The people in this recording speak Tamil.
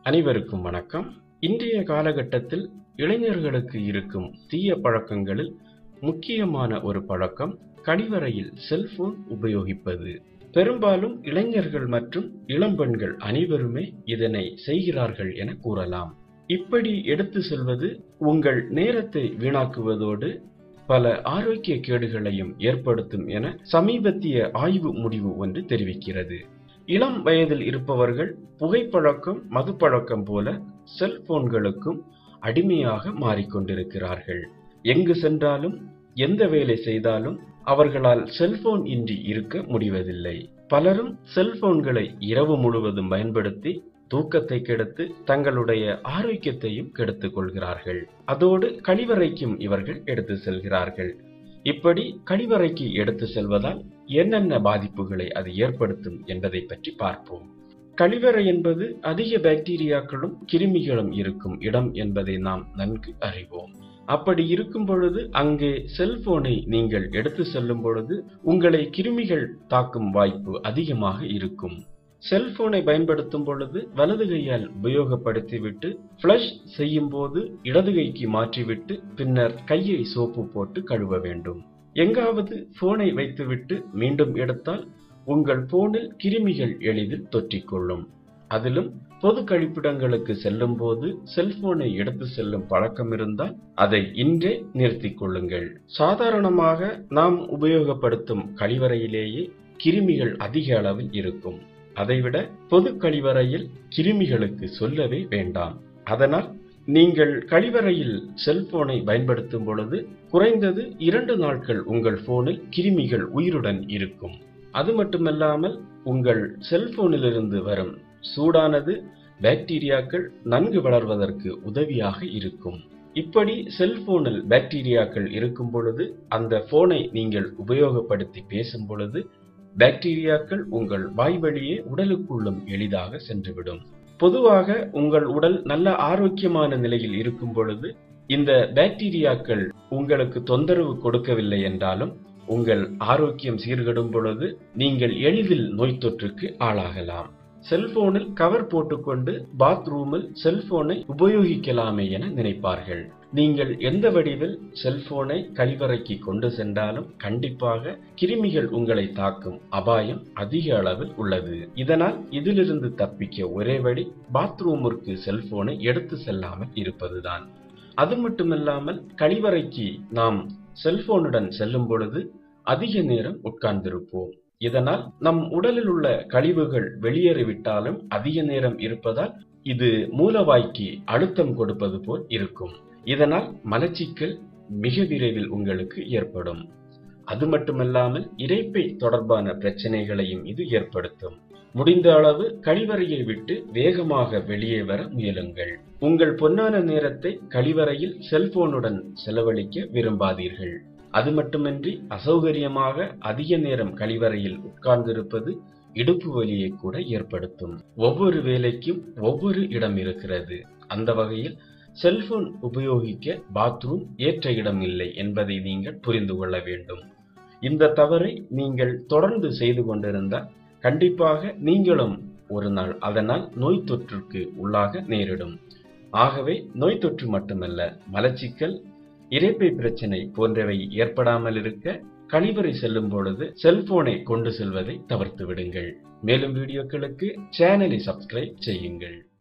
அனைவருக்கும் வணக்கம் இன்றைய காலகட்டத்தில் இளைஞர்களுக்கு இருக்கும் தீய பழக்கங்களில் முக்கியமான ஒரு பழக்கம் கழிவறையில் செல்போன் உபயோகிப்பது பெரும்பாலும் இளைஞர்கள் மற்றும் இளம்பெண்கள் அனைவருமே இதனை செய்கிறார்கள் என கூறலாம் இப்படி எடுத்து செல்வது உங்கள் நேரத்தை வீணாக்குவதோடு பல ஆரோக்கிய கேடுகளையும் ஏற்படுத்தும் என சமீபத்திய ஆய்வு முடிவு ஒன்று தெரிவிக்கிறது இளம் வயதில் இருப்பவர்கள் புகைப்பழக்கம் மதுப்பழக்கம் போல செல்போன்களுக்கும் அடிமையாக மாறிக்கொண்டிருக்கிறார்கள் எங்கு சென்றாலும் எந்த வேலை செய்தாலும் அவர்களால் செல்போன் இன்றி இருக்க முடிவதில்லை பலரும் செல்போன்களை இரவு முழுவதும் பயன்படுத்தி தூக்கத்தை கெடுத்து தங்களுடைய ஆரோக்கியத்தையும் கெடுத்துக் கொள்கிறார்கள் அதோடு கழிவறைக்கும் இவர்கள் எடுத்து செல்கிறார்கள் இப்படி கழிவறைக்கு எடுத்து செல்வதால் என்னென்ன பாதிப்புகளை அது ஏற்படுத்தும் என்பதை பற்றி பார்ப்போம் கழிவறை என்பது அதிக பாக்டீரியாக்களும் கிருமிகளும் இருக்கும் இடம் என்பதை நாம் நன்கு அறிவோம் அப்படி இருக்கும் பொழுது அங்கே செல்போனை நீங்கள் எடுத்து செல்லும் பொழுது உங்களை கிருமிகள் தாக்கும் வாய்ப்பு அதிகமாக இருக்கும் செல்போனை பயன்படுத்தும் பொழுது வலது கையால் உபயோகப்படுத்திவிட்டு ஃப்ளஷ் செய்யும் போது இடது கைக்கு மாற்றிவிட்டு பின்னர் கையை சோப்பு போட்டு கழுவ வேண்டும் எங்காவது போனை வைத்துவிட்டு மீண்டும் எடுத்தால் உங்கள் போனில் கிருமிகள் எளிதில் தொற்றிக்கொள்ளும் அதிலும் பொது கழிப்பிடங்களுக்கு செல்லும் போது செல்போனை எடுத்து செல்லும் பழக்கம் இருந்தால் அதை இன்றே நிறுத்திக் கொள்ளுங்கள் சாதாரணமாக நாம் உபயோகப்படுத்தும் கழிவறையிலேயே கிருமிகள் அதிக அளவில் இருக்கும் அதைவிட பொது கழிவறையில் கிருமிகளுக்கு சொல்லவே வேண்டாம் அதனால் நீங்கள் கழிவறையில் செல்போனை பயன்படுத்தும் பொழுது குறைந்தது இரண்டு நாட்கள் உங்கள் போனில் கிருமிகள் உயிருடன் இருக்கும் அது மட்டுமல்லாமல் உங்கள் செல்போனிலிருந்து வரும் சூடானது பாக்டீரியாக்கள் நன்கு வளர்வதற்கு உதவியாக இருக்கும் இப்படி செல்போனில் பாக்டீரியாக்கள் இருக்கும் பொழுது அந்த போனை நீங்கள் உபயோகப்படுத்தி பேசும் பொழுது பாக்டீரியாக்கள் உங்கள் வாய் வழியே உடலுக்குள்ளும் எளிதாக சென்றுவிடும் பொதுவாக உங்கள் உடல் நல்ல ஆரோக்கியமான நிலையில் இருக்கும் பொழுது இந்த பாக்டீரியாக்கள் உங்களுக்கு தொந்தரவு கொடுக்கவில்லை என்றாலும் உங்கள் ஆரோக்கியம் சீர்கெடும் பொழுது நீங்கள் எளிதில் நோய் தொற்றுக்கு ஆளாகலாம் செல்போனில் கவர் போட்டுக்கொண்டு பாத்ரூமில் செல்போனை உபயோகிக்கலாமே என நினைப்பார்கள் நீங்கள் எந்த வடிவில் செல்போனை கழிவறைக்கு கொண்டு சென்றாலும் கண்டிப்பாக கிருமிகள் உங்களை தாக்கும் அபாயம் அதிக அளவில் உள்ளது இதனால் இதிலிருந்து தப்பிக்க ஒரே வழி பாத்ரூமிற்கு செல்போனை எடுத்து செல்லாமல் இருப்பதுதான் அது மட்டுமில்லாமல் கழிவறைக்கு நாம் செல்போனுடன் செல்லும் பொழுது அதிக நேரம் உட்கார்ந்திருப்போம் இதனால் நம் உடலில் உள்ள கழிவுகள் வெளியேறிவிட்டாலும் அதிக நேரம் இருப்பதால் இது மூலவாய்க்கு அழுத்தம் கொடுப்பது போல் இருக்கும் இதனால் மலச்சிக்கல் மிக விரைவில் உங்களுக்கு ஏற்படும் அது மட்டுமல்லாமல் இறைப்பை தொடர்பான பிரச்சனைகளையும் இது ஏற்படுத்தும் முடிந்த அளவு கழிவறையை விட்டு வேகமாக வெளியே வர முயலுங்கள் உங்கள் பொன்னான நேரத்தை கழிவறையில் செல்போனுடன் செலவழிக்க விரும்பாதீர்கள் அது மட்டுமின்றி அசௌகரியமாக அதிக நேரம் கழிவறையில் உட்கார்ந்திருப்பது இடுப்பு வலியை கூட ஏற்படுத்தும் ஒவ்வொரு வேலைக்கும் ஒவ்வொரு இடம் இருக்கிறது அந்த வகையில் செல்போன் உபயோகிக்க பாத்ரூம் ஏற்ற இடம் இல்லை என்பதை நீங்கள் புரிந்து கொள்ள வேண்டும் இந்த தவறை நீங்கள் தொடர்ந்து செய்து கொண்டிருந்தால் கண்டிப்பாக நீங்களும் ஒரு நாள் அதனால் நோய் தொற்றுக்கு உள்ளாக நேரிடும் ஆகவே நோய் தொற்று மட்டுமல்ல மலச்சிக்கல் இறைப்பை பிரச்சனை போன்றவை ஏற்படாமல் இருக்க கழிவறை செல்லும் பொழுது செல்போனை கொண்டு செல்வதை தவிர்த்து விடுங்கள் மேலும் வீடியோக்களுக்கு சேனலை சப்ஸ்கிரைப் செய்யுங்கள்